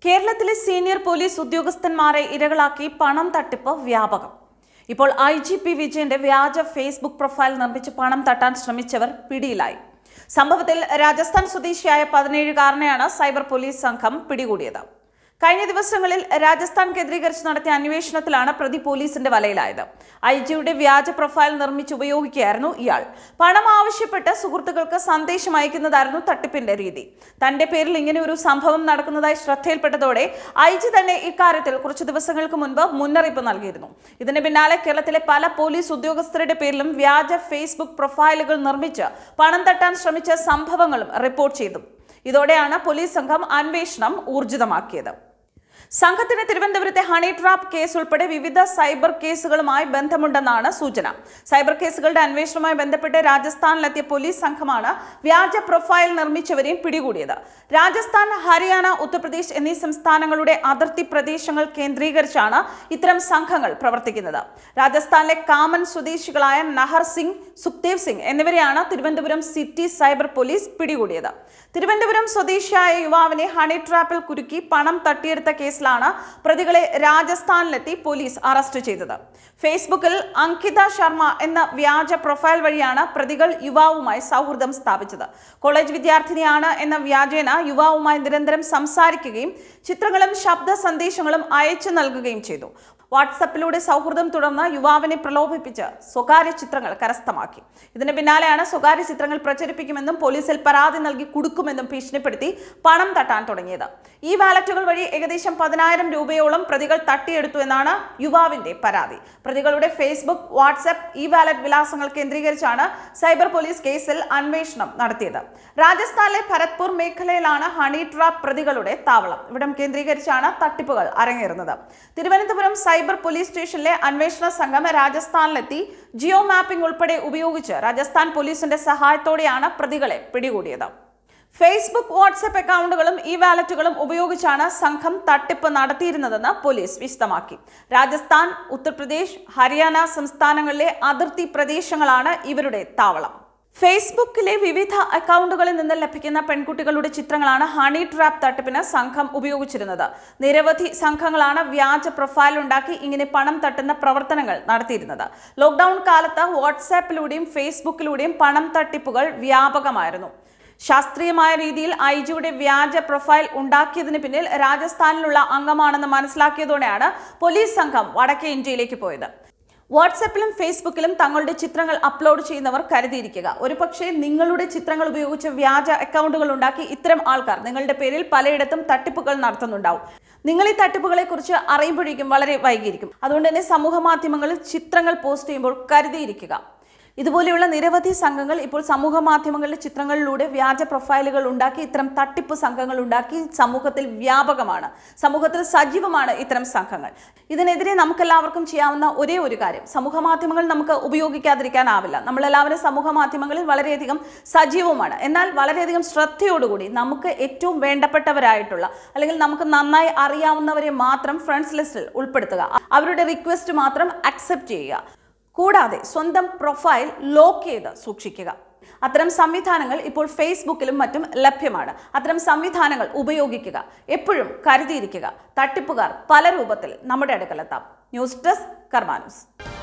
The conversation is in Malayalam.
കേരളത്തിലെ സീനിയർ പോലീസ് ഉദ്യോഗസ്ഥന്മാരെ ഇരകളാക്കി പണം തട്ടിപ്പ് വ്യാപകം ഇപ്പോൾ ഐ ജി പി വിജയന്റെ വ്യാജ ഫേസ്ബുക്ക് പ്രൊഫൈൽ നിർമ്മിച്ച് പണം തട്ടാൻ ശ്രമിച്ചവർ പിടിയിലായി സംഭവത്തിൽ രാജസ്ഥാൻ സ്വദേശിയായ പതിനേഴുകാരനെയാണ് സൈബർ പോലീസ് സംഘം പിടികൂടിയത് കഴിഞ്ഞ ദിവസങ്ങളിൽ രാജസ്ഥാൻ കേന്ദ്രീകരിച്ച് നടത്തിയ അന്വേഷണത്തിലാണ് പ്രതി പോലീസിന്റെ വലയിലായത് ഐ ജിയുടെ വ്യാജ പ്രൊഫൈൽ നിർമ്മിച്ച് ഉപയോഗിക്കുകയായിരുന്നു ഇയാൾ പണം ആവശ്യപ്പെട്ട് സുഹൃത്തുക്കൾക്ക് സന്ദേശം അയക്കുന്നതായിരുന്നു തട്ടിപ്പിന്റെ രീതി തന്റെ പേരിൽ ഇങ്ങനെ ഒരു സംഭവം നടക്കുന്നതായി ശ്രദ്ധയിൽപ്പെട്ടതോടെ ഐ ജി തന്നെ ഇക്കാര്യത്തിൽ കുറച്ച് ദിവസങ്ങൾക്ക് മുൻപ് മുന്നറിയിപ്പ് നൽകിയിരുന്നു ഇതിന് പിന്നാലെ കേരളത്തിലെ പല പോലീസ് ഉദ്യോഗസ്ഥരുടെ പേരിലും വ്യാജ ഫേസ്ബുക്ക് പ്രൊഫൈലുകൾ നിർമ്മിച്ച് പണം തട്ടാൻ ശ്രമിച്ച സംഭവങ്ങളും റിപ്പോർട്ട് ചെയ്തു ഇതോടെയാണ് പോലീസ് സംഘം അന്വേഷണം ഊർജിതമാക്കിയത് സംഘത്തിന് തിരുവനന്തപുരത്തെ ഹണി ട്രാപ്പ് കേസ് ഉൾപ്പെടെ വിവിധ സൈബർ കേസുകളുമായി ബന്ധമുണ്ടെന്നാണ് സൂചന സൈബർ കേസുകളുടെ അന്വേഷണവുമായി ബന്ധപ്പെട്ട് രാജസ്ഥാനിലെത്തിയ പോലീസ് സംഘമാണ് വ്യാജ പ്രൊഫൈൽ നിർമ്മിച്ചവരെയും പിടികൂടിയത് രാജസ്ഥാൻ ഹരിയാന ഉത്തർപ്രദേശ് എന്നീ സംസ്ഥാനങ്ങളുടെ അതിർത്തി പ്രദേശങ്ങൾ കേന്ദ്രീകരിച്ചാണ് ഇത്തരം സംഘങ്ങൾ പ്രവർത്തിക്കുന്നത് രാജസ്ഥാനിലെ കാമൻ സ്വദേശികളായ നഹർ സിംഗ് സുഖ്ദേവ് സിംഗ് എന്നിവരെയാണ് തിരുവനന്തപുരം സിറ്റി സൈബർ പോലീസ് പിടികൂടിയത് തിരുവനന്തപുരം സ്വദേശിയായ യുവാവിനെ ഹണി ട്രാപ്പിൽ കുരുക്കി പണം തട്ടിയെടുത്ത കേസിലാണ് പ്രതികളെ രാജസ്ഥാനിലെത്തി പോലീസ് അറസ്റ്റ് ചെയ്തത് ഫേസ്ബുക്കിൽ അങ്കിത ശർമ്മ എന്ന വ്യാജ പ്രൊഫൈൽ വഴിയാണ് പ്രതികൾ യുവാവുമായി സൗഹൃദം സ്ഥാപിച്ചത് കോളേജ് വിദ്യാർത്ഥിനിയാണ് എന്ന വ്യാജേന യുവാവുമായി നിരന്തരം സംസാരിക്കുകയും ചിത്രങ്ങളും ശബ്ദ സന്ദേശങ്ങളും അയച്ചു നൽകുകയും ചെയ്തു വാട്സപ്പിലൂടെ സൗഹൃദം തുടർന്ന് യുവാവിനെ പ്രലോഭിപ്പിച്ച് സ്വകാര്യ ചിത്രങ്ങൾ കരസ്ഥമാക്കി ഇതിന് പിന്നാലെയാണ് സ്വകാര്യ ചിത്രങ്ങൾ പ്രചരിപ്പിക്കുമെന്നും പോലീസിൽ പരാതി നൽകി കൊടുക്കുമെന്നും ഭീഷണിപ്പെടുത്തി പണം തട്ടാൻ തുടങ്ങിയത് ഈ വാലറ്റുകൾ വഴി ഏകദേശം പതിനായിരം രൂപയോളം പ്രതികൾ തട്ടിയെടുത്തു എന്നാണ് യുവാവിന്റെ പരാതി പ്രതികളുടെ ഫേസ്ബുക്ക് വാട്സ്ആപ്പ് ഇ വാലറ്റ് വിലാസങ്ങൾ കേന്ദ്രീകരിച്ചാണ് സൈബർ പോലീസ് കേസിൽ അന്വേഷണം നടത്തിയത് രാജസ്ഥാനിലെ ഭരത്പൂർ മേഖലയിലാണ് ഹണി ട്രാപ്പ് പ്രതികളുടെ താവളം ഇവിടം കേന്ദ്രീകരിച്ചാണ് തട്ടിപ്പുകൾ അരങ്ങേറുന്നത് തിരുവനന്തപുരം സൈബർ പോലീസ് സ്റ്റേഷനിലെ അന്വേഷണ സംഘം രാജസ്ഥാനിലെത്തി ജിയോ മാപ്പിംഗ് ഉൾപ്പെടെ ഉപയോഗിച്ച് രാജസ്ഥാൻ പോലീസിന്റെ സഹായത്തോടെയാണ് പ്രതികളെ പിടികൂടിയത് ഫേസ്ബുക്ക് വാട്സ്ആപ്പ് അക്കൗണ്ടുകളും ഇ വാലറ്റുകളും ഉപയോഗിച്ചാണ് സംഘം തട്ടിപ്പ് നടത്തിയിരുന്നതെന്ന് പോലീസ് വിശദമാക്കി രാജസ്ഥാൻ ഉത്തർപ്രദേശ് ഹരിയാന സംസ്ഥാനങ്ങളിലെ അതിർത്തി പ്രദേശങ്ങളാണ് ഇവരുടെ താവളം ഫേസ്ബുക്കിലെ വിവിധ അക്കൗണ്ടുകളിൽ നിന്ന് ലഭിക്കുന്ന പെൺകുട്ടികളുടെ ചിത്രങ്ങളാണ് ഹണി ട്രാപ്പ് തട്ടിപ്പിന് സംഘം ഉപയോഗിച്ചിരുന്നത് നിരവധി സംഘങ്ങളാണ് വ്യാജ പ്രൊഫൈൽ ഉണ്ടാക്കി ഇങ്ങനെ പണം തട്ടുന്ന പ്രവർത്തനങ്ങൾ നടത്തിയിരുന്നത് ലോക്ക്ഡൌൺ കാലത്ത് വാട്സാപ്പിലൂടെയും ഫേസ്ബുക്കിലൂടെയും പണം തട്ടിപ്പുകൾ വ്യാപകമായിരുന്നു ശാസ്ത്രീയമായ രീതിയിൽ ഐ ജിയുടെ വ്യാജ പ്രൊഫൈൽ ഉണ്ടാക്കിയതിന് പിന്നിൽ രാജസ്ഥാനിലുള്ള അംഗമാണെന്ന് മനസ്സിലാക്കിയതോടെയാണ് പോലീസ് സംഘം വടക്കേ ഇന്ത്യയിലേക്ക് പോയത് വാട്സപ്പിലും ഫേസ്ബുക്കിലും തങ്ങളുടെ ചിത്രങ്ങൾ അപ്ലോഡ് ചെയ്യുന്നവർ കരുതിയിരിക്കുക ഒരുപക്ഷെ നിങ്ങളുടെ ചിത്രങ്ങൾ ഉപയോഗിച്ച് വ്യാജ അക്കൗണ്ടുകൾ ഉണ്ടാക്കി ഇത്തരം ആൾക്കാർ നിങ്ങളുടെ പേരിൽ പലയിടത്തും തട്ടിപ്പുകൾ നടത്തുന്നുണ്ടാവും നിങ്ങൾ ഈ തട്ടിപ്പുകളെ കുറിച്ച് അറിയുമ്പോഴേക്കും വളരെ വൈകിയിരിക്കും അതുകൊണ്ട് തന്നെ സമൂഹ മാധ്യമങ്ങളിൽ ചിത്രങ്ങൾ പോസ്റ്റ് ചെയ്യുമ്പോൾ കരുതിയിരിക്കുക ഇതുപോലെയുള്ള നിരവധി സംഘങ്ങൾ ഇപ്പോൾ സമൂഹ മാധ്യമങ്ങളിലെ ചിത്രങ്ങളിലൂടെ വ്യാജ പ്രൊഫൈലുകൾ ഉണ്ടാക്കി ഇത്തരം തട്ടിപ്പ് സംഘങ്ങൾ ഉണ്ടാക്കി സമൂഹത്തിൽ വ്യാപകമാണ് സമൂഹത്തിൽ സജീവമാണ് ഇത്തരം സംഘങ്ങൾ ഇതിനെതിരെ നമുക്കെല്ലാവർക്കും ചെയ്യാവുന്ന ഒരേ ഒരു കാര്യം സമൂഹ മാധ്യമങ്ങൾ നമുക്ക് ഉപയോഗിക്കാതിരിക്കാനാവില്ല നമ്മളെല്ലാവരും സമൂഹ മാധ്യമങ്ങളിൽ വളരെയധികം സജീവമാണ് എന്നാൽ വളരെയധികം ശ്രദ്ധയോടുകൂടി നമുക്ക് ഏറ്റവും വേണ്ടപ്പെട്ടവരായിട്ടുള്ള അല്ലെങ്കിൽ നമുക്ക് നന്നായി അറിയാവുന്നവരെ മാത്രം ഫ്രണ്ട്സ് ലിസ്റ്റിൽ ഉൾപ്പെടുത്തുക അവരുടെ റിക്വസ്റ്റ് മാത്രം അക്സെപ്റ്റ് ചെയ്യുക കൂടാതെ സ്വന്തം പ്രൊഫൈൽ ലോക്ക് ചെയ്ത് സൂക്ഷിക്കുക അത്തരം സംവിധാനങ്ങൾ ഇപ്പോൾ ഫേസ്ബുക്കിലും മറ്റും ലഭ്യമാണ് അത്തരം സംവിധാനങ്ങൾ ഉപയോഗിക്കുക എപ്പോഴും കരുതിയിരിക്കുക തട്ടിപ്പുകാർ പല രൂപത്തിൽ നമ്മുടെ അടുക്കലെത്താം ന്യൂസ് ഡെസ്ക് കർമാനൂസ്